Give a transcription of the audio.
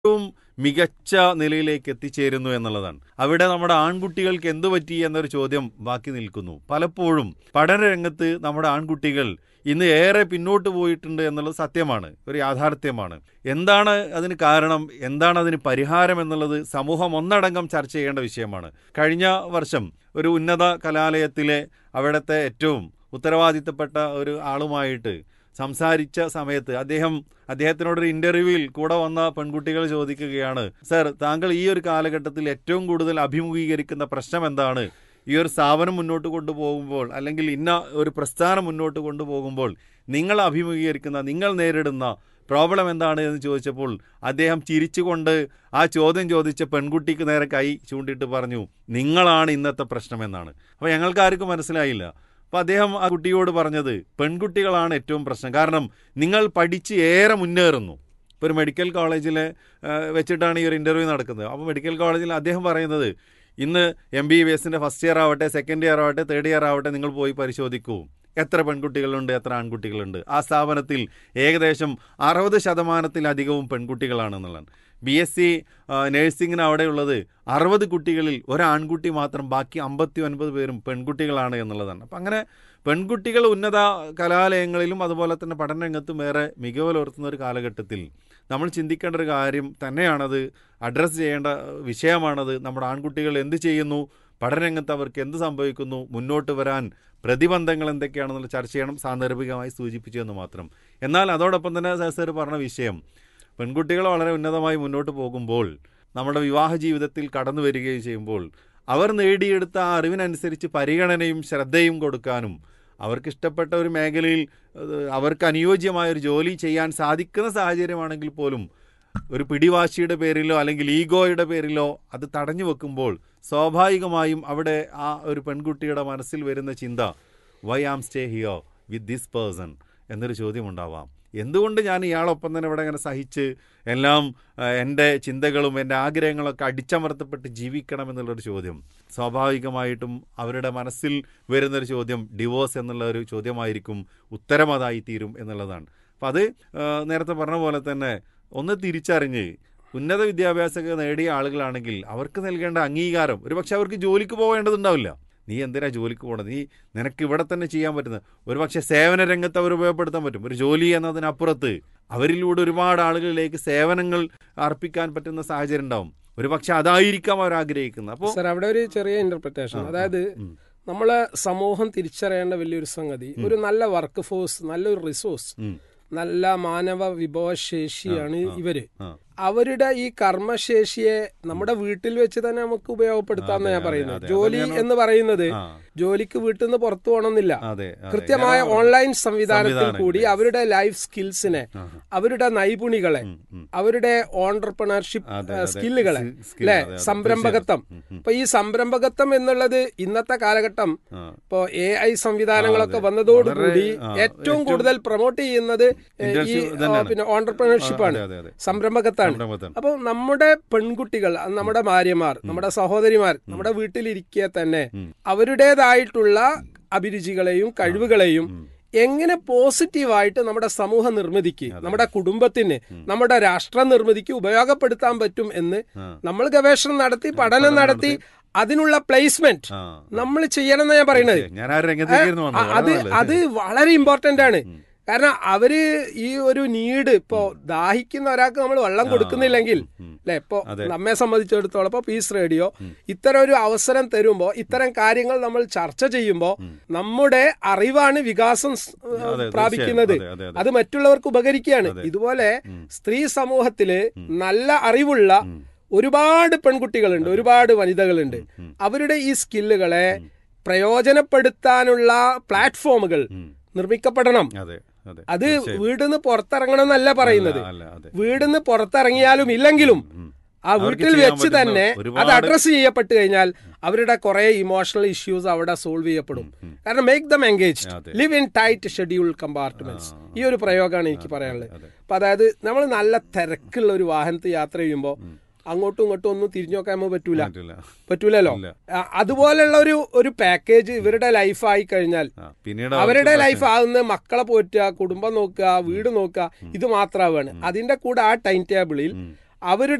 ഏറ്റവും മികച്ച നിലയിലേക്ക് എത്തിച്ചേരുന്നു എന്നുള്ളതാണ് അവിടെ നമ്മുടെ ആൺകുട്ടികൾക്ക് എന്തു പറ്റി എന്നൊരു ചോദ്യം ബാക്കി നിൽക്കുന്നു പലപ്പോഴും പഠനരംഗത്ത് നമ്മുടെ ആൺകുട്ടികൾ ഇന്ന് ഏറെ പിന്നോട്ട് പോയിട്ടുണ്ട് എന്നുള്ളത് സത്യമാണ് ഒരു യാഥാർത്ഥ്യമാണ് എന്താണ് അതിന് കാരണം എന്താണ് അതിന് പരിഹാരം എന്നുള്ളത് സമൂഹം ഒന്നടങ്കം ചർച്ച ചെയ്യേണ്ട വിഷയമാണ് കഴിഞ്ഞ വർഷം ഒരു ഉന്നത കലാലയത്തിലെ അവിടുത്തെ ഏറ്റവും ഉത്തരവാദിത്തപ്പെട്ട ഒരു ആളുമായിട്ട് സംസാരിച്ച സമയത്ത് അദ്ദേഹം അദ്ദേഹത്തിനോടൊരു ഇന്റർവ്യൂവിൽ കൂടെ വന്ന പെൺകുട്ടികൾ ചോദിക്കുകയാണ് സർ താങ്കൾ ഈ ഒരു കാലഘട്ടത്തിൽ ഏറ്റവും കൂടുതൽ അഭിമുഖീകരിക്കുന്ന പ്രശ്നം എന്താണ് ഈ ഒരു സ്ഥാപനം മുന്നോട്ട് കൊണ്ടുപോകുമ്പോൾ അല്ലെങ്കിൽ ഇന്ന ഒരു പ്രസ്ഥാനം മുന്നോട്ട് കൊണ്ടുപോകുമ്പോൾ നിങ്ങൾ അഭിമുഖീകരിക്കുന്ന നിങ്ങൾ നേരിടുന്ന പ്രോബ്ലം എന്താണ് എന്ന് ചോദിച്ചപ്പോൾ അദ്ദേഹം ചിരിച്ചുകൊണ്ട് ആ ചോദ്യം ചോദിച്ച പെൺകുട്ടിക്ക് നേരെ കൈ ചൂണ്ടിയിട്ട് പറഞ്ഞു നിങ്ങളാണ് ഇന്നത്തെ പ്രശ്നമെന്നാണ് അപ്പോൾ ഞങ്ങൾക്കാർക്കും മനസ്സിലായില്ല അപ്പോൾ അദ്ദേഹം ആ കുട്ടിയോട് പറഞ്ഞത് പെൺകുട്ടികളാണ് ഏറ്റവും പ്രശ്നം കാരണം നിങ്ങൾ പഠിച്ച് ഏറെ മുന്നേറുന്നു ഇപ്പോൾ ഒരു മെഡിക്കൽ കോളേജിൽ വെച്ചിട്ടാണ് ഈ ഒരു ഇൻ്റർവ്യൂ നടക്കുന്നത് അപ്പോൾ മെഡിക്കൽ കോളേജിൽ അദ്ദേഹം പറയുന്നത് ഇന്ന് എം ബി ബി എസിൻ്റെ ഫസ്റ്റ് ഇയർ ആവട്ടെ സെക്കൻഡ് ഇയർ ആവട്ടെ തേർഡ് ഇയർ ആവട്ടെ നിങ്ങൾ പോയി പരിശോധിക്കൂ എത്ര പെൺകുട്ടികളുണ്ട് എത്ര ആൺകുട്ടികളുണ്ട് ആ സ്ഥാപനത്തിൽ ഏകദേശം അറുപത് ശതമാനത്തിലധികവും പെൺകുട്ടികളാണെന്നുള്ളതാണ് ബി എസ് സി നഴ്സിങ്ങിന് അവിടെയുള്ളത് അറുപത് കുട്ടികളിൽ ഒരു ആൺകുട്ടി മാത്രം ബാക്കി അമ്പത്തി ഒൻപത് പേരും പെൺകുട്ടികളാണ് എന്നുള്ളതാണ് അപ്പം അങ്ങനെ പെൺകുട്ടികൾ ഉന്നത കലാലയങ്ങളിലും അതുപോലെ തന്നെ പഠനരംഗത്തും ഏറെ മികവുലർത്തുന്ന ഒരു കാലഘട്ടത്തിൽ നമ്മൾ ചിന്തിക്കേണ്ട ഒരു കാര്യം തന്നെയാണത് അഡ്രസ്സ് ചെയ്യേണ്ട വിഷയമാണത് നമ്മുടെ ആൺകുട്ടികൾ എന്ത് ചെയ്യുന്നു പഠനരംഗത്ത് അവർക്ക് എന്ത് സംഭവിക്കുന്നു മുന്നോട്ട് വരാൻ പ്രതിബന്ധങ്ങൾ എന്തൊക്കെയാണെന്നുള്ള ചർച്ച ചെയ്യണം സാന്ദർഭികമായി സൂചിപ്പിച്ചു എന്ന് മാത്രം എന്നാൽ അതോടൊപ്പം തന്നെ സർ പറഞ്ഞ വിഷയം പെൺകുട്ടികൾ വളരെ ഉന്നതമായി മുന്നോട്ട് പോകുമ്പോൾ നമ്മുടെ വിവാഹ ജീവിതത്തിൽ കടന്നു വരികയും ചെയ്യുമ്പോൾ അവർ നേടിയെടുത്ത ആ അറിവിനനുസരിച്ച് പരിഗണനയും ശ്രദ്ധയും കൊടുക്കാനും അവർക്ക് ഇഷ്ടപ്പെട്ട ഒരു മേഖലയിൽ അവർക്ക് അനുയോജ്യമായ ഒരു ജോലി ചെയ്യാൻ സാധിക്കുന്ന സാഹചര്യമാണെങ്കിൽ പോലും ഒരു പിടിവാശിയുടെ പേരിലോ അല്ലെങ്കിൽ ഈഗോയുടെ പേരിലോ അത് തടഞ്ഞു വെക്കുമ്പോൾ സ്വാഭാവികമായും അവിടെ ആ ഒരു പെൺകുട്ടിയുടെ മനസ്സിൽ വരുന്ന ചിന്ത why am stay here with this person എന്നൊരു ചോദ്യം ഉണ്ടാവാം എന്തുകൊണ്ട് ഞാൻ ഇയാളൊപ്പം തന്നെ ഇവിടെ ഇങ്ങനെ സഹിച്ച് എല്ലാം എൻ്റെ ചിന്തകളും എൻ്റെ ആഗ്രഹങ്ങളൊക്കെ അടിച്ചമർത്തപ്പെട്ട് ജീവിക്കണം എന്നുള്ളൊരു ചോദ്യം സ്വാഭാവികമായിട്ടും അവരുടെ മനസ്സിൽ വരുന്നൊരു ചോദ്യം ഡിവോഴ്സ് എന്നുള്ള ഒരു ചോദ്യമായിരിക്കും ഉത്തരമതായി തീരും എന്നുള്ളതാണ് അപ്പം അത് നേരത്തെ പറഞ്ഞ പോലെ തന്നെ ഒന്ന് തിരിച്ചറിഞ്ഞ് ഉന്നത വിദ്യാഭ്യാസമൊക്കെ നേടിയ ആളുകളാണെങ്കിൽ അവർക്ക് നൽകേണ്ട അംഗീകാരം ഒരുപക്ഷെ അവർക്ക് ജോലിക്ക് പോകേണ്ടതുണ്ടാവില്ല നീ എന്തിനാ ജോലിക്ക് പോകണം നീ നിനക്ക് ഇവിടെ തന്നെ ചെയ്യാൻ പറ്റുന്ന ഒരുപക്ഷെ സേവന രംഗത്ത് അവർ ഉപയോഗപ്പെടുത്താൻ പറ്റും ഒരു ജോലി എന്നതിനപ്പുറത്ത് അവരിലൂടെ ഒരുപാട് ആളുകളിലേക്ക് സേവനങ്ങൾ അർപ്പിക്കാൻ പറ്റുന്ന സാഹചര്യം ഉണ്ടാവും ഒരുപക്ഷെ അതായിരിക്കാം അവർ ആഗ്രഹിക്കുന്നത് അപ്പോൾ സർ അവിടെ ഒരു ചെറിയ ഇന്റർപ്രിട്ടേഷൻ അതായത് നമ്മളെ സമൂഹം തിരിച്ചറിയേണ്ട വലിയൊരു സംഗതി ഒരു നല്ല വർക്ക് ഫോഴ്സ് നല്ലൊരു റിസോഴ്സ് നല്ല മാനവ വിഭവശേഷിയാണ് ഇവര് അവരുടെ ഈ കർമ്മശേഷിയെ നമ്മുടെ വീട്ടിൽ വെച്ച് തന്നെ നമുക്ക് ഉപയോഗപ്പെടുത്താമെന്ന് ഞാൻ പറയുന്നത് ജോലി എന്ന് പറയുന്നത് ജോലിക്ക് വീട്ടിൽ നിന്ന് പുറത്തു പോകണമെന്നില്ല കൃത്യമായ ഓൺലൈൻ സംവിധാനത്തിൽ കൂടി അവരുടെ ലൈഫ് സ്കിൽസിനെ അവരുടെ നൈപുണികളെ അവരുടെ ഓണ്ടർപ്രണർഷിപ്പ് സ്കില്ലുകളെ അല്ലെ സംരംഭകത്വം ഇപ്പൊ ഈ സംരംഭകത്വം എന്നുള്ളത് ഇന്നത്തെ കാലഘട്ടം ഇപ്പോ എ ഐ സംവിധാനങ്ങളൊക്കെ വന്നതോടുകൂടി ഏറ്റവും കൂടുതൽ പ്രൊമോട്ട് ചെയ്യുന്നത് ഈ പിന്നെ ഓണ്ടർപ്രണർഷിപ്പാണ് സംരംഭകത്താണ് അപ്പൊ നമ്മുടെ പെൺകുട്ടികൾ നമ്മുടെ ഭാര്യമാർ നമ്മുടെ സഹോദരിമാർ നമ്മുടെ വീട്ടിലിരിക്കെ തന്നെ അവരുടേതായിട്ടുള്ള അഭിരുചികളെയും കഴിവുകളെയും എങ്ങനെ പോസിറ്റീവായിട്ട് നമ്മുടെ സമൂഹ നിർമ്മിതിക്ക് നമ്മുടെ കുടുംബത്തിന് നമ്മുടെ രാഷ്ട്ര നിർമ്മിതിക്ക് ഉപയോഗപ്പെടുത്താൻ പറ്റും എന്ന് നമ്മൾ ഗവേഷണം നടത്തി പഠനം നടത്തി അതിനുള്ള പ്ലേസ്മെന്റ് നമ്മൾ ചെയ്യണം എന്ന് ഞാൻ പറയുന്നത് അത് അത് വളരെ ഇമ്പോർട്ടന്റ് ആണ് കാരണം അവര് ഈ ഒരു നീഡ് ഇപ്പോ ദാഹിക്കുന്ന ഒരാൾക്ക് നമ്മൾ വെള്ളം കൊടുക്കുന്നില്ലെങ്കിൽ അല്ലെ ഇപ്പൊ നമ്മെ സംബന്ധിച്ചിടത്തോളം ഇപ്പൊ പീസ് റേഡിയോ ഇത്തരം ഒരു അവസരം തരുമ്പോ ഇത്തരം കാര്യങ്ങൾ നമ്മൾ ചർച്ച ചെയ്യുമ്പോൾ നമ്മുടെ അറിവാണ് വികാസം പ്രാപിക്കുന്നത് അത് മറ്റുള്ളവർക്ക് ഉപകരിക്കുകയാണ് ഇതുപോലെ സ്ത്രീ സമൂഹത്തില് നല്ല അറിവുള്ള ഒരുപാട് പെൺകുട്ടികളുണ്ട് ഒരുപാട് വനിതകളുണ്ട് അവരുടെ ഈ സ്കില്ലുകളെ പ്രയോജനപ്പെടുത്താനുള്ള പ്ലാറ്റ്ഫോമുകൾ നിർമ്മിക്കപ്പെടണം അത് വീടിന്ന് പുറത്തിറങ്ങണം എന്നല്ല പറയുന്നത് വീടിന്ന് പുറത്തിറങ്ങിയാലും ഇല്ലെങ്കിലും ആ വീട്ടിൽ വെച്ച് തന്നെ അത് അഡ്രസ് ചെയ്യപ്പെട്ട് കഴിഞ്ഞാൽ അവരുടെ കുറെ ഇമോഷണൽ ഇഷ്യൂസ് അവിടെ സോൾവ് ചെയ്യപ്പെടും കാരണം make them engage live in tight schedule compartments ഈ ഒരു പ്രയോഗമാണ് എനിക്ക് പറയാനുള്ളത് അപ്പൊ അതായത് നമ്മൾ നല്ല തിരക്കുള്ള ഒരു വാഹനത്തിൽ യാത്ര ചെയ്യുമ്പോൾ അങ്ങോട്ടും ഇങ്ങോട്ടും ഒന്നും തിരിഞ്ഞു നോക്കാൻ നമുക്ക് പറ്റൂല പറ്റൂലല്ലോ അതുപോലുള്ള ഒരു ഒരു പാക്കേജ് ഇവരുടെ ലൈഫ് ആയി കഴിഞ്ഞാൽ അവരുടെ ലൈഫ് ആകുന്ന മക്കളെ പോറ്റുക കുടുംബം നോക്കുക വീട് നോക്കുക ഇത് മാത്രമാണ് അതിന്റെ കൂടെ ആ ടൈം ടേബിളിൽ അവരുടെ